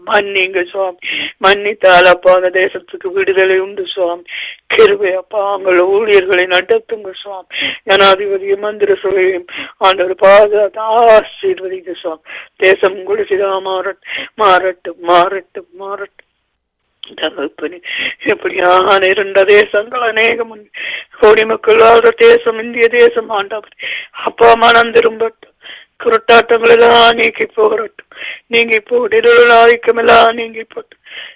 மன்னிங்க சுவாமி மன்னித்தால் அப்பா அந்த தேசத்துக்கு விடுதலை உண்டு சுவாமி கிருபை அப்பா உங்கள் ஊழியர்களை நடத்துங்க சுவாமி ஜனாதிபதி மந்திர சபையும் ஆண்டவர் பாதுகாத்து ஆசீர்வதிங்க சுவாமி தேசம் குடிசிதா மாறட்டும் மாறட்டும் மாறட்டும் மாறட்டும் தகப்பனே எப்படியான இரண்ட தேசங்கள் அநேகம் உண்டு. கோடி மக்கள் வாழ்ற தேசம் இந்திய தேசம் ஆண்டவர் அப்பா மனம் திரும்பட்டும் குருட்டாட்டங்கள் எல்லாம் நீக்கி போகட்டும் நீங்கி போட்டு ஆதிக்கம் எல்லாம் நீங்கி போட்டு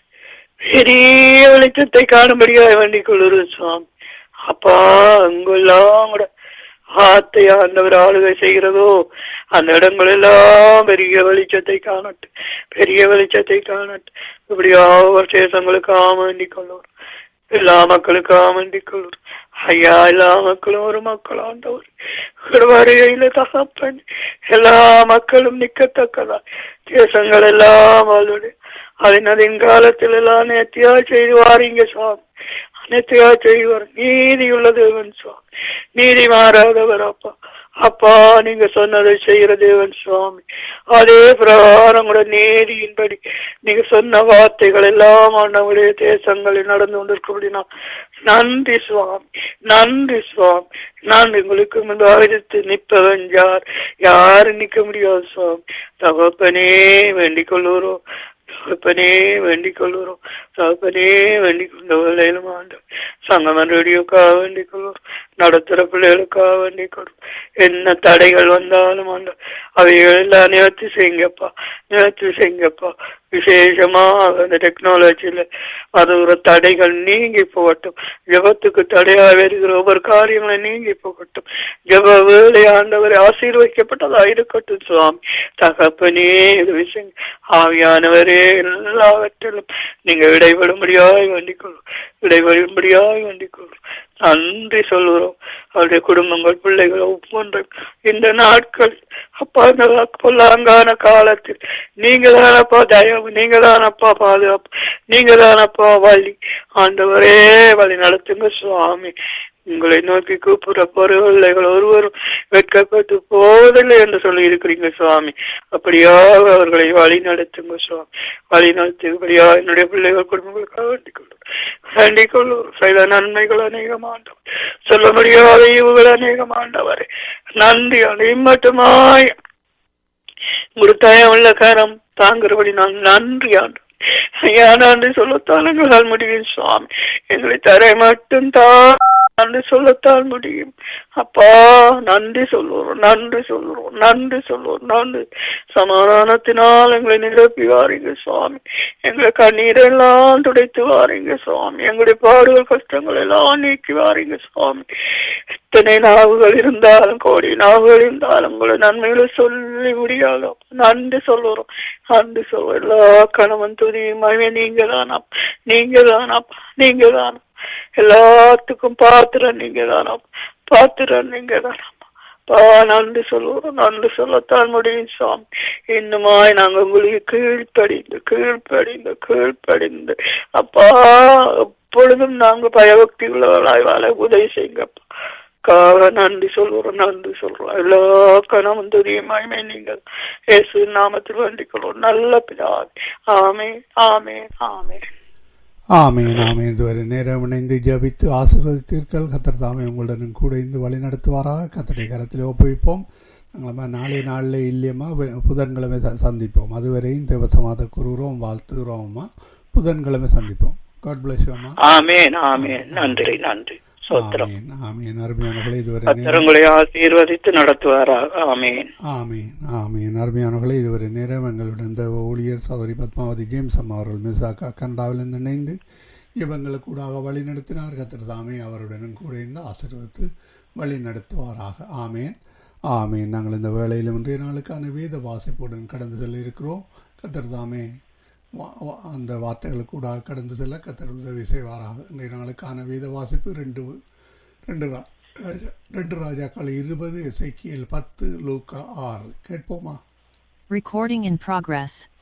பெரிய வெளிச்சத்தை காணும்படியாக வேண்டிக் கொள்ளுரு சுவாமி அப்பா அங்கெல்லாம் கூட ஆத்தை ஆண்டவர் ஆளுகை செய்கிறதோ அந்த இடங்கள் எல்லாம் பெரிய வெளிச்சத்தை காணட்டும் பெரிய வெளிச்சத்தை காணட்டும் இப்படியா தேசங்களுக்காக வேண்டிக் கொள்ளுவோம் எல்லா மக்களுக்காக வேண்டிக் கொள்ளுவோம் ஐயா எல்லா மக்களும் ஒரு மக்கள் ஆண்டவர் வருகையில தகப்பன் எல்லா மக்களும் நிக்கத்தக்கதா தேசங்கள் எல்லாம் அவளுடைய அதன் அதன் காலத்தில் எல்லாம் நேர்த்தியா செய்து வாரீங்க சுவாமி நேர்த்தியா செய்வார் நீதி உள்ள தேவன் சுவாமி நீதி மாறாதவர் அப்பா அப்பா நீங்க சொன்னதை செய்கிற தேவன் சுவாமி அதே பிரகாரம் கூட நீதியின்படி நீங்க சொன்ன வார்த்தைகள் எல்லாம் ஆண்டவருடைய தேசங்களில் நடந்து கொண்டிருக்கபடினா நன்றி சுவாமி நன்றி சுவாமி நான் உங்களுக்கு முன்பாக நிற்பவன் யார் யாரு நிக்க முடியாது சுவாமி தகப்பனே வேண்டிக் கொள்ளுறோம் தகப்பனே வேண்டிக் கொள்ளுறோம் தகப்பனே வேண்டிக் கொண்ட வேலையிலும் ஆண்டு சங்கமன் ரேடியோக்காக வேண்டிக் கொள்ளுறோம் நடத்துற பிள்ளைகளுக்காக வேண்டிக் கொள்ளும் என்ன தடைகள் வந்தாலும் ஆண்டு அவைகள் எல்லாம் நிவர்த்தி செய்யுங்கப்பா நிவர்த்தி செய்யுங்கப்பா விசேஷமா அந்த டெக்னாலஜியில அது ஒரு தடைகள் நீங்கி போகட்டும் ஜபத்துக்கு தடையா வருகிற ஒவ்வொரு காரியங்களும் நீங்கி போகட்டும் ஜப வேலை ஆண்டவரை ஆசீர்வதிக்கப்பட்டதா இருக்கட்டும் சுவாமி தகப்பனே இது விஷயம் ஆவியானவரே எல்லாவற்றிலும் நீங்க விடைபடும்படியாய் வேண்டிக் கொள்ளும் விடைபடும்படியாய் வேண்டிக் கொள்ளும் நன்றி சொல்லுறோம் அவருடைய குடும்பங்கள் பிள்ளைகள் ஒவ்வொன்றும் இந்த நாட்கள் அப்பா இந்த பொல்லாங்கான காலத்தில் நீங்க தானப்பா தயவு நீங்க தானப்பா பாதுகாப்பு நீங்க தானப்பா வழி ஆண்டவரே வழி நடத்துங்க சுவாமி உங்களை நோக்கி கூப்பிடுற பொருள்கள் ஒருவரும் வெட்கப்பட்டு போவதில்லை என்று சொல்லி இருக்கிறீங்க சுவாமி அப்படியாக அவர்களை வழி நடத்துங்க சுவாமி வழி நடத்துபடியா என்னுடைய பிள்ளைகள் குடும்பங்களுக்காக வேண்டிக் கொள்ளும் வேண்டிக் கொள்ளும் சில நன்மைகள் அநேகமாண்டவர் சொல்ல முடியாத ஈவுகள் அநேகமாண்டவரே நன்றி மட்டுமாய் உள்ள கரம் தாங்குறபடி நான் நன்றி ஆண்டு ஐயா நன்றி சொல்லத்தான் எங்களால் முடியும் சுவாமி எங்களை தரை மட்டும் தான் நன்றி சொல்லத்தான் முடியும் அப்பா நன்றி சொல்லுவோம் நன்றி சொல்லுவோம் நன்றி சொல்லுவோம் நன்றி சமாதானத்தினால் எங்களை நிரப்பி வாரீங்க சுவாமி எங்களை கண்ணீரெல்லாம் துடைத்து வாரீங்க சுவாமி எங்களுடைய பாடுகள் கஷ்டங்கள் எல்லாம் நீக்கி வாரீங்க சுவாமி எத்தனை நாவுகள் இருந்தாலும் கோடி நாவுகள் இருந்தாலும் உங்களை நன்மைகளை சொல்லி முடியாது நன்றி சொல்லுறோம் நன்றி சொல்லுவோம் எல்லா கணவன் துதியும் மகிமை நீங்க தானா நீங்க தானா நீங்க தானா எல்லாத்துக்கும் பாத்திரம் நீங்க தானா பாத்திரம் நீங்க தானா பா நன்றி சொல்லுவோம் நன்றி சொல்லத்தான் முடியும் சுவாமி இன்னுமாய் நாங்க உங்களுக்கு கீழ்ப்படிந்து கீழ்ப்படிந்து கீழ்ப்படிந்து அப்பா எப்பொழுதும் நாங்க பயபக்தி உள்ளவர்களாய் வாழ உதவி செய்யுங்கப்பா காக நன்றி சொல்றோம் நன்றி சொல்றோம் எல்லா கணவன் துரியமாயுமே நீங்கள் இயேசு நாமத்தில் வேண்டிக் கொள்வோம் நல்ல பிதாவே ஆமே ஆமே ஆமே ஆமேன் ஆமேன் இதுவரை நேரம் இணைந்து ஜபித்து ஆசீர்வதித்தீர்கள் கத்தர் தாமே உங்களுடன் கூட இருந்து வழி நடத்துவாராக கத்தடை கரத்தில் ஒப்புவிப்போம் நாங்கள் நாளை நாளில் இல்லையம்மா புதன்கிழமை சந்திப்போம் அதுவரையும் தேவசமாத கூறுகிறோம் வாழ்த்துகிறோம்மா புதன்கிழமை சந்திப்போம் காட் பிளஸ் அம்மா ஆமேன் ஆமேன் நன்றி நன்றி சோத்திரம் ஆமேன் அருமையானவர்களே இதுவரை கத்தரங்களை ஆசீர்வதித்து நடத்துவாராக ஆமேன் ஆமேன் ஆமேன் அருமையானவர்களே இதுவரை நேரம் எங்களுடன் இந்த ஊழியர் சௌதரி பத்மாவதி ஜேம்ஸ் அம்மா அவர்கள் மிசாக்கா கனடாவிலிருந்து இணைந்து இவங்களுக்கு கூடாக வழி நடத்தினார் கத்திர தாமே அவருடனும் கூட இருந்து ஆசீர்வதித்து வழி நடத்துவாராக ஆமேன் ஆமேன் நாங்கள் இந்த வேளையிலும் இன்றைய நாளுக்கான வேத வாசிப்புடன் கடந்து செல்ல இருக்கிறோம் கத்திர தாமே அந்த வார்த்தைகளுக்கு கூட கடந்து செல்ல கத்தர் உதவி செய்வாராக இன்றைய நாளுக்கான வேத வாசிப்பு ரெண்டு ரெண்டு ரெண்டு ராஜாக்கள் இருபது இசைக்கியல் பத்து லூக்கா ஆறு கேட்போமா Recording in progress.